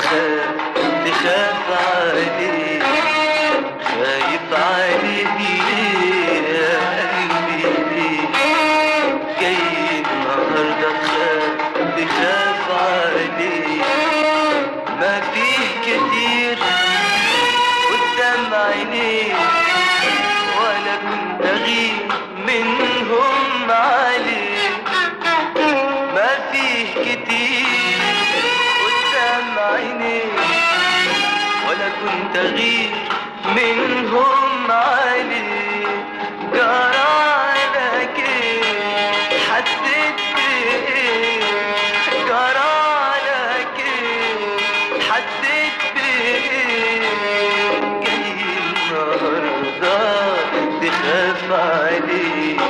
تخاف تخاف عليه خايف عليه ليه يا قلبي ليه جاي النهارده تخاف تخاف عليه ما فيه كتير قدام عينيه ولا كنت اغير منهم عليه ما فيه كتير قدام عينيه ولا كنت اغير منهم عليه جرى على كيف حسيت بايه جرى على كيف حسيت بايه جاي النهارده تخاف عليه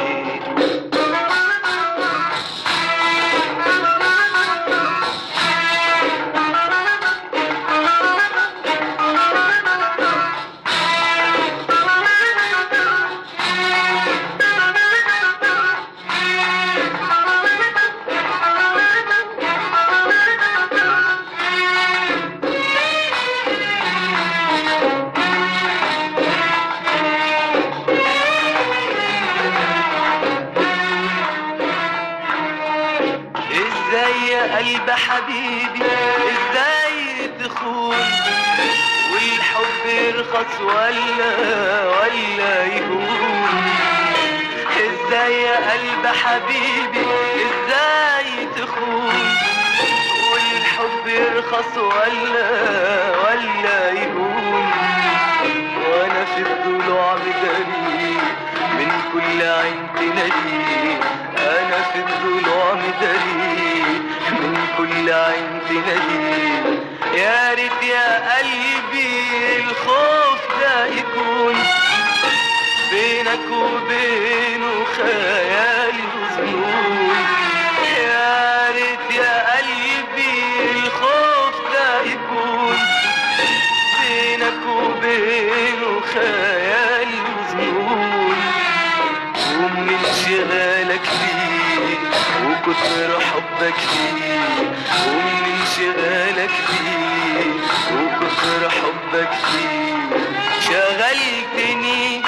ازاي يا قلب حبيبي ازاي تخون والحب يرخص ولا ولا يهون ازاي يا قلب حبيبي ازاي تخون والحب يرخص ولا ولا يهون وانا في الضلوع مداري من كل عين تنادي انا في الضلوع مداري من كل عين تنادي يا ريت يا قلبي الخوف ده يكون بينك وبينه خيالي وظنون يا ريت يا قلبي الخوف ده يكون بينك وبينه خيالي وظنون ومن انشغالك فيه وكتر حبك فيه ومن انشغالك فيه وكتر حبك فيه شغلتني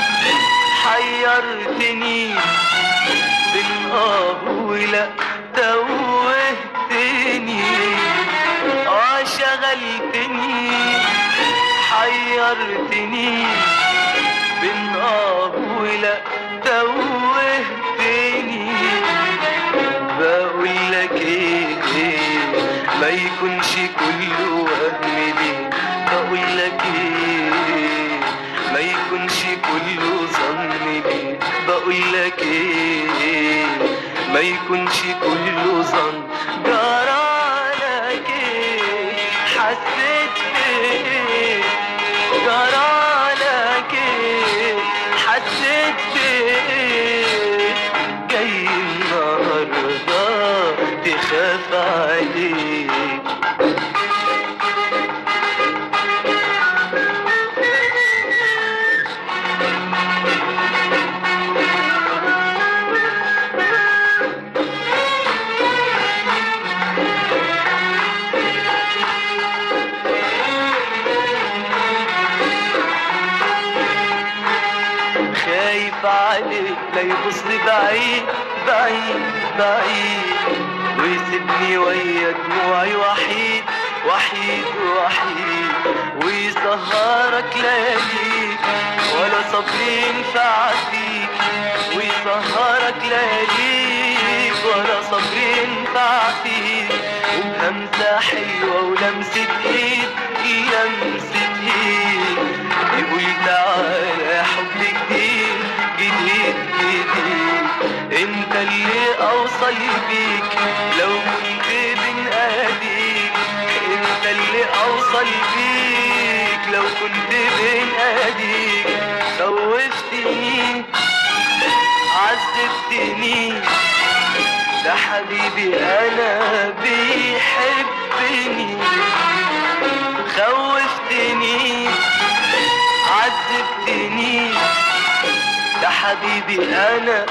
حيرتني بين اه ولا توهتني اه شغلتني حيرتني بين اه ولا توهتني بقول لك ايه إيه ما يكونش كله وهم ليه بقول لك ايه ما يكونش كله ظن ليه بقول لك ايه ما يكونش كله ظن جرى لك ايه حسيت بايه جرى لك ايه حسيت بايه جاي النهارده تخاف عليه خايف عليك لا يبص لي بعيد بعيد بعيد ويسيبني ويا دموعي وحيد وحيد وحيد ويسهرك لياليك ولا صبر ينفع فيك ويسهرك لياليك ولا صبر ينفع فيك وبهمسة حلوة ولمسة ايد لمسة ايد يقول تعالى يا حب جديد جديد جديد انت اللي اوصل بيك لو كنت بين ايديك انت اللي اوصل بيك لو كنت بين ايديك خوفتني عذبتني ده حبيبي انا بيحبني خوفتني عذبتني ده حبيبي انا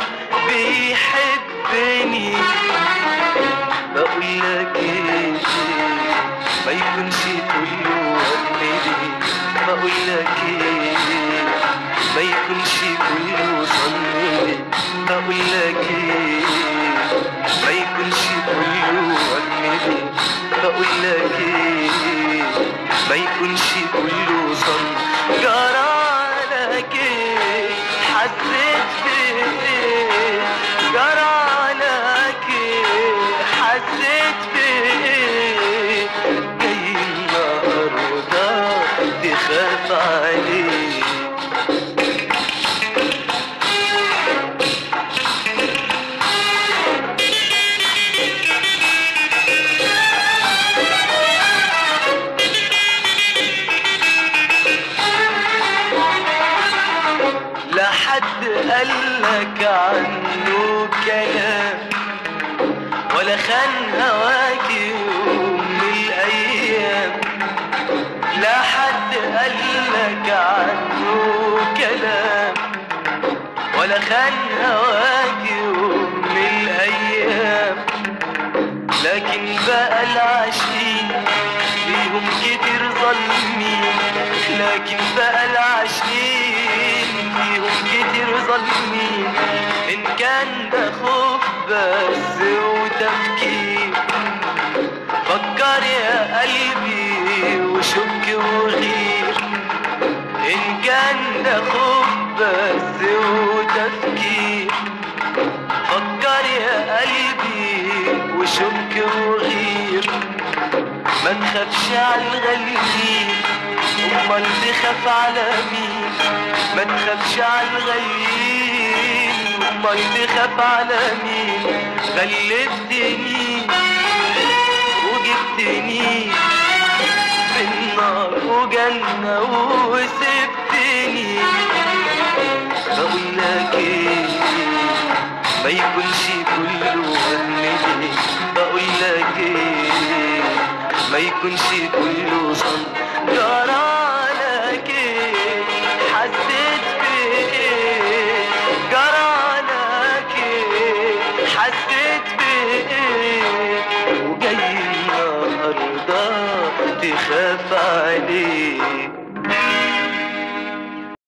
بيحبني بقول لك ايه ما يكونش كله وهم ليه بقول لك ايه ما يكونش كله ظن ليه بقول لك ايه ما يكونش كله وهم ليه بقول لك ايه ما يكونش كله ظن جرالك ايه حسيت بايه جرالك ايه حسيت بايه جاي النهارده تخاف عليه لا حد قالك عنه كلام ولا خان هواك يوم من الايام لا حد قالك عنه كلام ولا خان هواك يوم من الايام لكن بقى العاشقين فيهم كتير ظالمين لكن بقى العاشقين فيهم كتير ظالمين ان كان ده خوف بس وتفكير فكر يا قلبي وشك وغير ان كان ده خوف بس وتفكير فكر يا قلبي وشك وغير ما تخافش على الغاليين امال تخاف على مين ما تخافش على الغاليين امال تخاف على مين غلبتني وجبتني في النار وجنة وسبتني بقول لك ايه ما يكونش كله وهم ليه بقول لك ايه ما يكونش كله ظن جرالك ايه حسيت بايه جرالك ايه حسيت بايه وجاي النهارده تخاف عليه